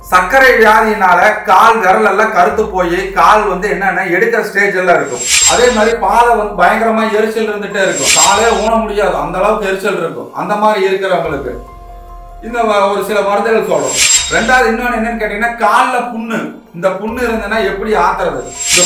சர்க்கரை வியாதியினால கால் விரல் எல்லாம் கருத்து போய் கால் வந்து என்னன்னா எடுக்கிற ஸ்டேஜ் எல்லாம் இருக்கும் அதே மாதிரி பாதை வந்து பயங்கரமா எரிச்சல் இருந்துட்டே இருக்கும் காலே ஊன முடியாது அந்த அளவுக்கு எரிச்சல் இருக்கும் அந்த மாதிரி இருக்கிறவங்களுக்கு இந்த வ- ஒரு சில மருந்துகள் சொல்றோம் ரெண்டாவது இன்னொன்னு என்னன்னு கேட்டீங்கன்னா கால்ல புண்ணு இந்த புண்ணு இருந்ததுன்னா எப்படி ஆத்துறது இந்த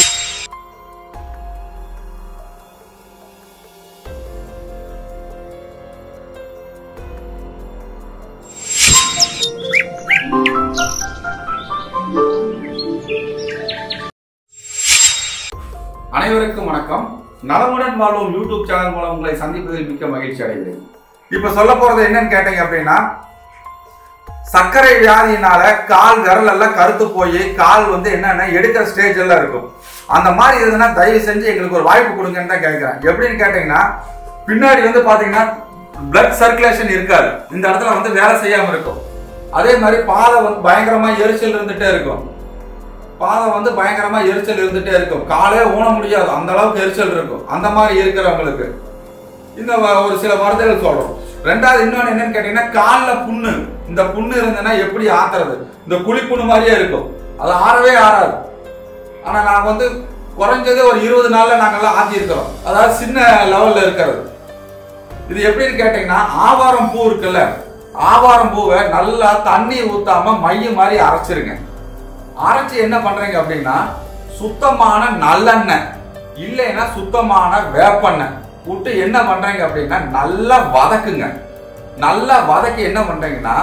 அனைவருக்கும் வணக்கம் நலமுடன் வாழ்வோம் யூடியூப் சேனல் மூலம் உங்களை சந்திப்பதில் மிக்க மகிழ்ச்சி அடைகிறேன் இப்ப சொல்ல போறது என்னன்னு கேட்டீங்க அப்படின்னா சர்க்கரை வியாதியினால கால் விரல் எல்லாம் கருத்து போய் கால் வந்து என்னன்னா எடுக்கிற ஸ்டேஜ் எல்லாம் இருக்கும் அந்த மாதிரி இருந்ததுன்னா தயவு செஞ்சு எங்களுக்கு ஒரு வாய்ப்பு கொடுங்கன்னு தான் கேட்கிறேன் எப்படின்னு கேட்டீங்கன்னா பின்னாடி வந்து பாத்தீங்கன்னா பிளட் சர்க்குலேஷன் இருக்காது இந்த இடத்துல வந்து வேலை செய்யாம இருக்கும் அதே மாதிரி பாதை வந்து பயங்கரமா எரிச்சல் இருந்துட்டே இருக்கும் பாதம் வந்து பயங்கரமா எரிச்சல் இருந்துட்டே இருக்கும் காலே ஊன முடியாது அந்த அளவுக்கு எரிச்சல் இருக்கும் அந்த மாதிரி இருக்கிறவங்களுக்கு இந்த வ- ஒரு சில மருந்துகள் சொல்றோம் ரெண்டாவது இன்னொன்னு என்னன்னு கேட்டீங்கன்னா கால்ல புண்ணு இந்த புண்ணு இருந்ததுன்னா எப்படி ஆத்துறது இந்த குழிப்புண்ணு மாதிரியே இருக்கும் அது ஆறவே ஆறாது ஆனா நான் வந்து குறைஞ்சது ஒரு இருபது நாள்ல நாங்கெல்லாம் ஆத்தி இருக்கிறோம் அதாவது சின்ன லெவல்ல இருக்கிறது இது எப்படின்னு கேட்டீங்கன்னா ஆவாரம் பூ இருக்குல்ல ஆவாரம் பூவை நல்லா தண்ணி ஊத்தாம மைய மாதிரி அரைச்சிருங்க அரைச்சு என்ன பண்றீங்க அப்படின்னா சுத்தமான நல்லெண்ணெய் இல்லைன்னா சுத்தமான வேப்பெண்ணெய் விட்டு என்ன பண்றீங்க அப்படின்னா நல்லா வதக்குங்க நல்லா வதக்கி என்ன பண்றீங்கன்னா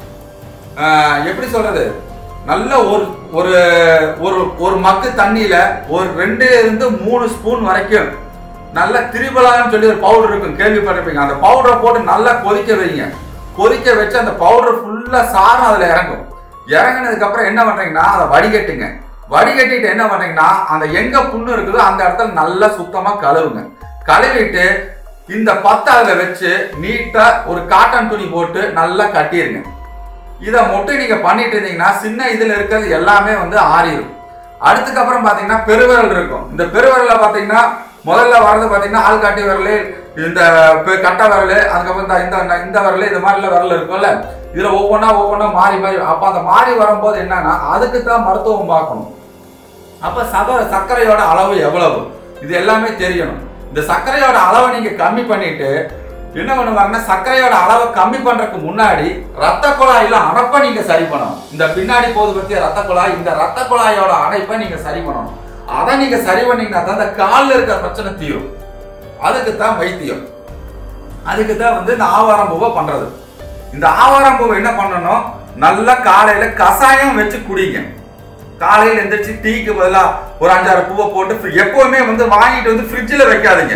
ஆஹ், எப்படி சொல்றது நல்ல ஒரு ஒரு ஒரு ஒரு மக்கு தண்ணியில ஒரு ரெண்டு இருந்து மூணு ஸ்பூன் வரைக்கும் நல்ல திரிபலான்னு சொல்லி ஒரு பவுடர் இருக்கும் கேள்விப்பட்டிருப்பீங்க அந்த பவுடரை போட்டு நல்லா கொதிக்க வைங்க கொதிக்க வச்சு அந்த பவுடர் ஃபுல்லா சாரம் அதுல இறங்கும் இறங்கினதுக்கு அப்புறம் என்ன பண்றீங்கன்னா அதை வடிகட்டுங்க வடிகட்டிட்டு என்ன பண்றீங்கன்னா அந்த எங்க புண்ணு இருக்குதோ அந்த இடத்துல நல்லா சுத்தமா கழுவுங்க கழுவிட்டு இந்த பத்தை அதுல வச்சு நீட்டா ஒரு காட்டன் துணி போட்டு நல்லா கட்டிருங்க இதை மட்டும் நீங்க பண்ணிட்டு இருந்தீங்கன்னா சின்ன இதுல இருக்கிறது எல்லாமே வந்து ஆறிடும் அடுத்துக்கு அப்புறம் பாத்தீங்கன்னா பெருவிரல் இருக்கும் இந்த பெருவிரல்ல பாத்தீங்கன்னா முதல்ல வர்றது பாத்தீங்கன்னா ஆள்காட்டி விரல் இந்த பெ- கட்டை விரல் அதுக்கப்புறம் இந்த இந்த இந்த விரல் இந்த மாதிரில விரல் இருக்கும்ல இதுல ஒவ்வொன்றா ஒவ்வொன்றா மாறி மாறி அப்ப அந்த மாறி வரும்போது என்னன்னா அதுக்கு தான் மருத்துவம் பார்க்கணும் அப்ப சத சர்க்கரையோட அளவு எவ்வளவு இது எல்லாமே தெரியணும் இந்த சர்க்கரையோட அளவை நீங்க கம்மி பண்ணிட்டு என்ன பண்ணுவாங்கன்னா சர்க்கரையோட அளவை கம்மி பண்றதுக்கு முன்னாடி ரத்த குழாயில அடைப்பை நீங்க சரி பண்ணணும் இந்த பின்னாடி போது பத்திய ரத்த குழாய் இந்த ரத்த குழாயோட அடைப்பை நீங்க சரி பண்ணணும் அதை நீங்க சரி பண்ணீங்கன்னா தான் இந்த கால்ல இருக்கிற பிரச்சனை தீரும் அதுக்கு தான் வைத்தியம் அதுக்கு தான் வந்து இந்த ஆவாரம் பூவை பண்றது இந்த ஆவாரம் பூவை என்ன பண்ணணும் நல்லா காலையில கசாயம் வச்சு குடிங்க காலையில எந்திரிச்சு டீக்கு பதிலா ஒரு அஞ்சாறு பூவை போட்டு fri- எப்பவுமே வந்து வாங்கிட்டு வந்து ஃப்ரிட்ஜில் வைக்காதீங்க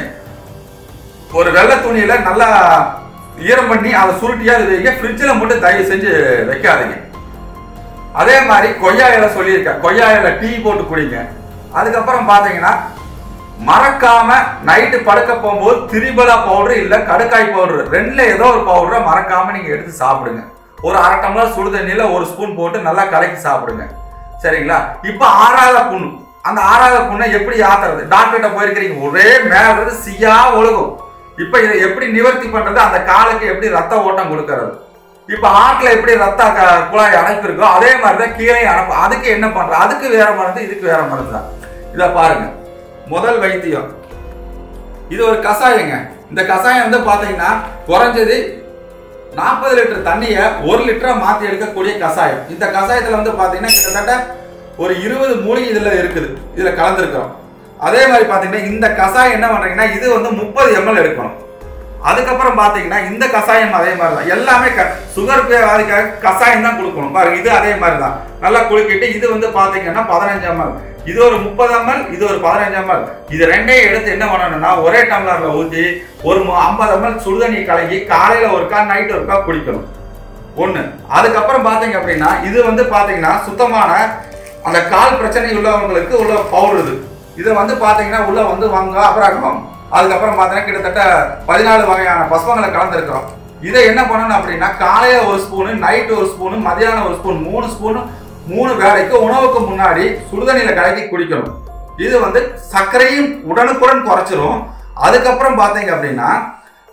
ஒரு வெள்ளை துணியில நல்லா ஈரம் பண்ணி அதை சுருட்டியாவது வைங்க ஃப்ரிட்ஜில் மட்டும் தயவு செஞ்சு வைக்காதீங்க அதே மாதிரி கொய்யா இலை சொல்லியிருக்கேன் கொய்யா இலை டீ போட்டு குடிங்க அதுக்கப்புறம் பாத்தீங்கன்னா மறக்காம நைட்டு படுக்க போகும்போது திரிபலா பவுடர் இல்ல கடுக்காய் பவுடர் ரெண்டுல ஏதோ ஒரு பவுடரை மறக்காம நீங்க எடுத்து சாப்பிடுங்க ஒரு அரை டம்ளர் சுடு தண்ணியில ஒரு ஸ்பூன் போட்டு நல்லா கலக்கி சாப்பிடுங்க சரிங்களா இப்ப ஆறாத புண்ணு அந்த ஆறாத புண்ணை எப்படி ஆத்துறது டாக்டர்கிட்ட போயிருக்கிறீங்க ஒரே மேல இருந்து சியா ஒழுகும் இப்ப இதை எப்படி நிவர்த்தி பண்றது அந்த காலுக்கு எப்படி ரத்த ஓட்டம் கொடுக்கறது இப்ப ஆட்ல எப்படி ரத்த க- குழாய் அடைப்பு இருக்கோ அதே மாதிரி தான் கீழே அனுப்பு அதுக்கு என்ன பண்ற அதுக்கு வேற மருந்து இதுக்கு வேற மருந்து தான் இத பாருங்க முதல் வைத்தியம் இது ஒரு கஷாயங்க இந்த கஷாயம் வந்து பாத்தீங்கன்னா குறைஞ்சது நாற்பது லிட்டர் தண்ணியை ஒரு லிட்டரா மாத்தி எடுக்கக்கூடிய கஷாயம் இந்த கஷாயத்துல வந்து பாத்தீங்கன்னா கிட்டத்தட்ட ஒரு இருபது மூலிகை இதுல இருக்குது இதுல கலந்துருக்கிறோம் அதே மாதிரி பாத்தீங்கன்னா இந்த கஷாயம் என்ன பண்றீங்கன்னா இது வந்து முப்பது எம்எல் எடுக்கணும் அதுக்கப்புறம் பாத்தீங்கன்னா இந்த கஷாயம் அதே மாதிரி தான் எல்லாமே க சுகர் வியாதிக்காக கஷாயம் தான் கொடுக்கணும் பாருங்க இது அதே மாதிரி தான் நல்லா குலுக்கிட்டு இது வந்து பாத்தீங்கன்னா பதினஞ்சு எம்எல் இது ஒரு முப்பது எம்எல் இது ஒரு பதினஞ்சு எம்எல் இது ரெண்டையும் எடுத்து என்ன பண்ணணும்னா ஒரே டம்ளர்ல ஊற்றி ஒரு ஐம்பது எம்எல் சுடுதண்ணி கலக்கி காலையில ஒருக்கா நைட் ஒருக்கா குடிக்கணும் ஒண்ணு அதுக்கப்புறம் பாத்தீங்க அப்படின்னா இது வந்து பாத்தீங்கன்னா சுத்தமான அந்த கால் பிரச்சனை உள்ளவங்களுக்கு உள்ள பவுடர் இது இதை வந்து பாத்தீங்கன்னா உள்ள வந்து வாங்க அபராகம் அதுக்கப்புறம் பாத்தீங்கன்னா கிட்டத்தட்ட பதினாலு வகையான பசுவங்களை கலந்துருக்கிறோம் இதை என்ன பண்ணணும் அப்படின்னா காலையில ஒரு ஸ்பூனு நைட் ஒரு ஸ்பூனு மதியானம் ஒரு ஸ்பூன் மூணு ஸ்பூனு மூணு வேளைக்கு உணவுக்கு முன்னாடி சுடுதண்ணியில கலக்கி குடிக்கணும் இது வந்து சர்க்கரையும் உடனுக்குடன் குறைச்சிரும் அதுக்கப்புறம் பாத்தீங்க அப்படின்னா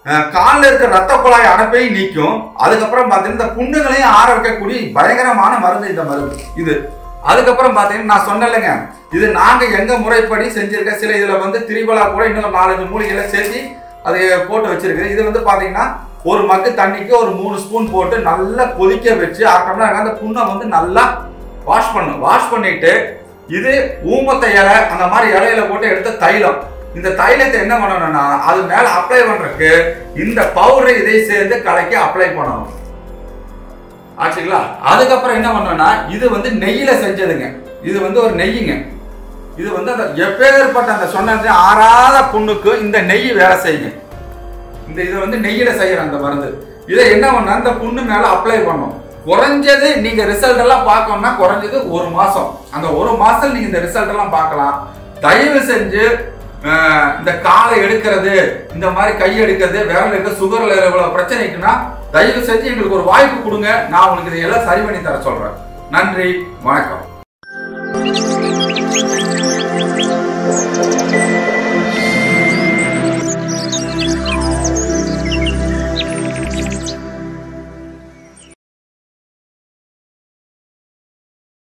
அஹ், கால்ல இருக்க ரத்த குழாய் அடைப்பையும் நீக்கும் அதுக்கப்புறம் பார்த்தீங்கன்னா இந்த புண்ணுகளையும் ஆற வைக்கக்கூடிய பயங்கரமான மருந்து இந்த மருந்து இது அதுக்கப்புறம் பார்த்தீங்கன்னா நான் சொன்னேன்லங்க இது நாங்க எங்க முறைப்படி செஞ்சிருக்க சில இதுல வந்து திரிபலா கூட இன்னும் நாலஞ்சு மூலிகைகளை சேர்த்து அதை போட்டு வச்சிருக்கு இது வந்து பாத்தீங்கன்னா ஒரு மக்கு தண்ணிக்கு ஒரு மூணு ஸ்பூன் போட்டு நல்லா கொதிக்க வச்சு அரை டம்ளர் அந்த புண்ணை வந்து நல்லா வாஷ் பண்ணும் வாஷ் பண்ணிட்டு இது ஊமத்தை இலை அந்த மாதிரி இலையில போட்டு எடுத்த தைலம் இந்த தைலத்தை என்ன பண்ணணும்னா அது மேல அப்ளை பண்றதுக்கு இந்த பவுடரை இதை சேர்ந்து கலக்கி அப்ளை பண்ணணும் ஆச்சுங்களா அதுக்கப்புறம் என்ன பண்ணோம்னா இது வந்து நெய்யில செஞ்சதுங்க இது வந்து ஒரு நெய்யுங்க இது வந்து அந்த எப்பேற்பட்ட அந்த சொன்னது ஆறாத புண்ணுக்கு இந்த நெய் வேலை செய்யுங்க இந்த இது வந்து நெய்யில செய்யற அந்த மருந்து இதை என்ன பண்ணா அந்த புண்ணு மேல அப்ளை பண்ணும் குறைஞ்சது நீங்க ரிசல்ட் எல்லாம் பார்க்கணும்னா குறைஞ்சது ஒரு மாசம் அந்த ஒரு மாசம் நீங்க இந்த ரிசல்ட் எல்லாம் பார்க்கலாம் தயவு செஞ்சு அஹ், இந்த காலை எடுக்கிறது இந்த மாதிரி கை எடுக்கிறது விரல் எடுக்க சுகர்ல இவ்வளவு பிரச்சனை இருக்குன்னா தயவு செஞ்சு எங்களுக்கு ஒரு வாய்ப்பு கொடுங்க நான் உங்களுக்கு இதையெல்லாம் சரி பண்ணி தர சொல்றேன் நன்றி வணக்கம்